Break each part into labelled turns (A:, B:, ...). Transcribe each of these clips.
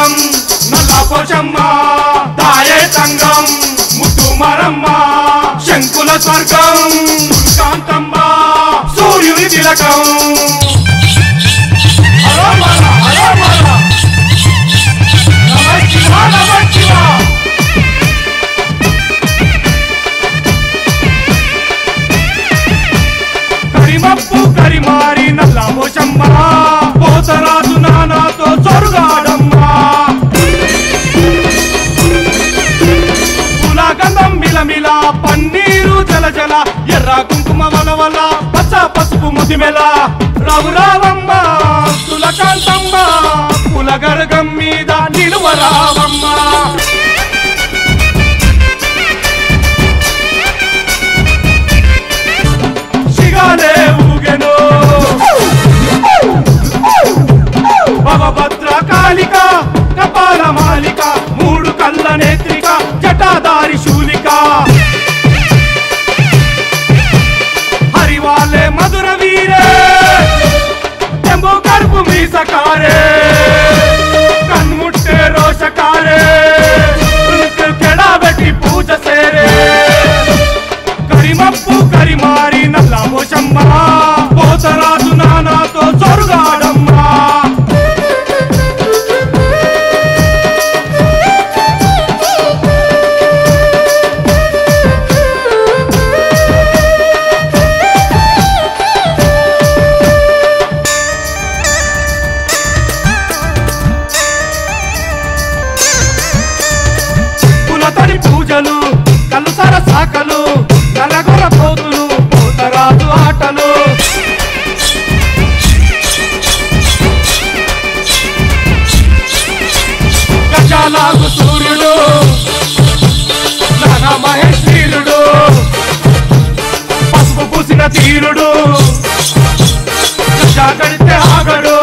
A: తంగం నల్ల పోషమ్మ తాయే తంగం ముద్దు మరమ్మ శంకుల స్వర్గం కాంతమ్మ సూర్యుని తిలకం హలో మాల, హలో మాల. నమః శివ, నమః శివ. కరిమప్పు కరిమారి నల్ల పోషమ్మ పోతరాజు నానాతో చొరుగాడమ్మా పులగంధం మిలమిల పన్నీరు జల జల ఎర్ర కుంకుమ వలవల పచ్చ పసుపు ముదిమెల రావు రావమ్మ తులకాంతమ్మ పులగరగం మీద నిలువ రావమ్మ శిగాలే ఊగెను భవభద్ర కాళిక కపాల మాలిక మూడు కళ్ళ నేత్రిక జటాదారి శూలిక హరివాలే మధుర వీరే చెంబు కడుపు మీసకారే కన్ముట్టే రోషకారే కెడాబెట్టి పూజ సేరే కరిమప్పు కరిమారి నల్ల పోషమ్మ పోతరాజు నానాతో చొరుగాడమ్మా కులతడి పూజలు కలుసర శాఖలు నలగొర పోతులు పోతరాజు ఆటలు గజాలాగు సూర్యుడు నానా మహేశ్వరుడు పసుపు పూసిన తీరుడు గజా కడితే ఆగడు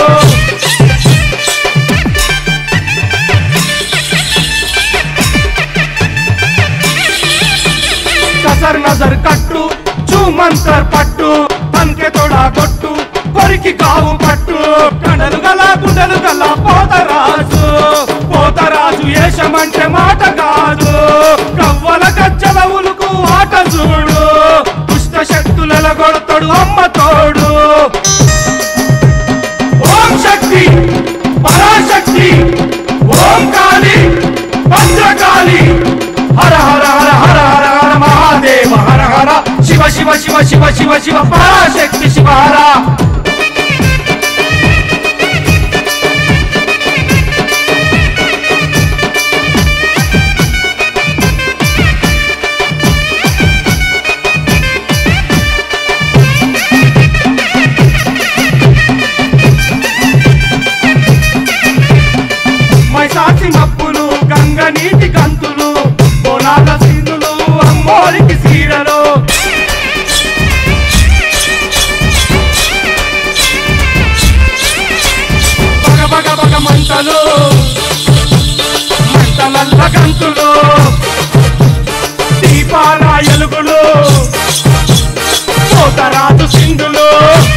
A: కసర్ నజర్ కట్టు చూమంతర్ పట్టు తనకే తోడా కొట్టు కొరికి కావు పట్టు కండలు గల గుండెలు గల పోతరాజు పోతరాజు ఏషమంటే మాట కాదు కవ్వల గజ్జల ఉలుకు ఆట చూడు దుష్ట శక్తుల కొడతాడు అమ్మ తోడు ఓం శక్తి పరాశక్తి ఓం కాళి భద్రకాళి హర హర హర హర హర హర మహాదేవ హర హర శివ శివ శివ శివ శివ శివ పరాశక్తి శివ హర మైసాచి మప్పులు గంగ నీటి కంతులు బోనాల సీనులు అమ్మోరికి సీరలు బగ బగ బగ మంటలు మంటలల్ల గంతులు దీపాల ఎలుగులు పోతరాజు సింధులు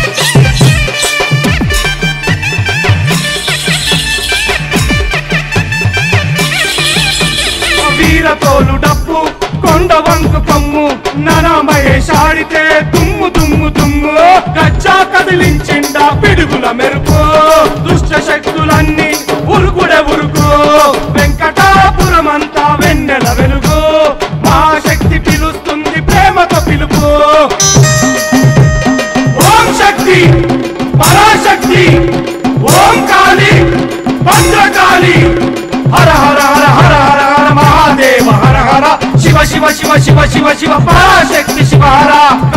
A: వీరతోలు డప్పు కొండ వంకు కొమ్ము ననమయేషాడితే దుమ్ము దుమ్ము దుమ్ము గజ్జా కదిలించిండ పిడుగుల మెరుపు దుష్ట శక్తులన్నీ ఉరుకుడే ఉరుకు వెంకటాపురమంతా వెన్నెల వెలుగు మా శక్తి పిలుస్తుంది ప్రేమతో పిలుపు ఓం శక్తి పరాశక్తి ఓం కాళి భద్రకాళి హర హర హర హర హర హర మహాదేవ హర హర శివ శివ శివ శివ శివ శివ పరాశక్తి శివ హర